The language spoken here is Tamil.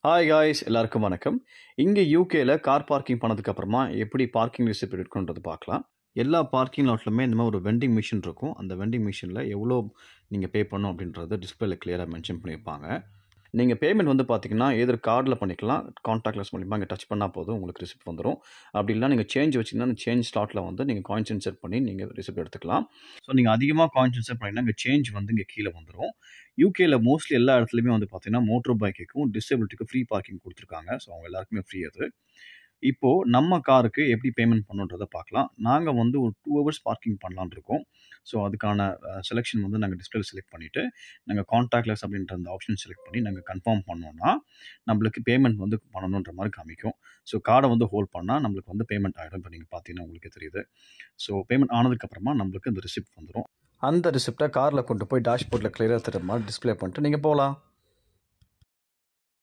ஹாய் காய்ஸ் எல்லாருக்கும் வணக்கம் இங்கே யூகேல கார் பார்க்கிங் பண்ணதுக்கு அப்புறமா எப்படி பார்க்கிங் ரிசிப்ட் எடுக்கணுன்றது பார்க்கலாம் எல்லா பார்க்கிங் லாட்லுமே இந்த மாதிரி ஒரு வெண்டிங் மிஷின் இருக்கும் அந்த வெண்டிங் மிஷினில் எவ்வளோ நீங்கள் பே பண்ணணும் அப்படின்றத டிஸ்பிளேல கிளியராக மென்ஷன் பண்ணியிருப்பாங்க நீங்கள் பேமெண்ட் வந்து பார்த்தீங்கன்னா எதிர் கார்டில் பண்ணிக்கலாம் கான்டாக்ட்லெஸ் மூலிமா இங்கே டச் பண்ணால் போதும் உங்களுக்கு ரிசிப்ட் வந்துடும் அப்படி இல்லை நீங்கள் சேஞ்ச் வச்சிங்கன்னா அந்த சேஞ்ச் ஸ்லாட்டில் வந்து நீங்கள் காயின்ஸ் இன்செர்ட் பண்ணி நீங்கள் ரிசிப்ட் எடுத்துக்கலாம் ஸோ நீங்கள் அதிகமாக காயின்ஸ் இன்செர்ட் பண்ணிங்கன்னா இங்கே சேஞ்ச் வந்து இங்கே கீழே வந்துடும் யூகேல மோஸ்ட்லி எல்லா இடத்துலையுமே வந்து பார்த்தீங்கன்னா மோட்டர் பைக்குக்கும் டிசபிலிட்டிக்கு ஃப்ரீ பார்க்கிங் கொடுத்துருக்காங்க ஸோ அவங்க எல்லாருக்குமே ஃப்ரீ அது இப்போது நம்ம காருக்கு எப்படி பேமெண்ட் பண்ணுன்றதை பார்க்கலாம் நாங்கள் வந்து ஒரு டூ ஹவர்ஸ் பார்க்கிங் பண்ணலான்னு இருக்கோம் ஸோ அதுக்கான செலெக்ஷன் வந்து நாங்கள் டிஸ்பிளே செலக்ட் பண்ணிவிட்டு நாங்கள் கான்டாக்ட்லெஸ் அப்படின்ற அந்த ஆப்ஷன் செலக்ட் பண்ணி நாங்கள் கன்ஃபார்ம் பண்ணோன்னா நம்மளுக்கு பேமெண்ட் வந்து பண்ணணுன்ற மாதிரி காமிக்கும் ஸோ கார்டை வந்து ஹோல்ட் பண்ணால் நம்மளுக்கு வந்து பேமெண்ட் ஆகிடும் இப்போ நீங்கள் பார்த்தீங்கன்னா உங்களுக்கே தெரியுது ஸோ பேமெண்ட் ஆனதுக்கப்புறமா நம்மளுக்கு இந்த ரிசிப்ட் வந்துடும் அந்த ரிசிப்டை காரில் கொண்டு போய் டேஷ்போர்டில் கிளியராக தர மாதிரி டிஸ்பிளே பண்ணிட்டு நீங்கள் போகலாம்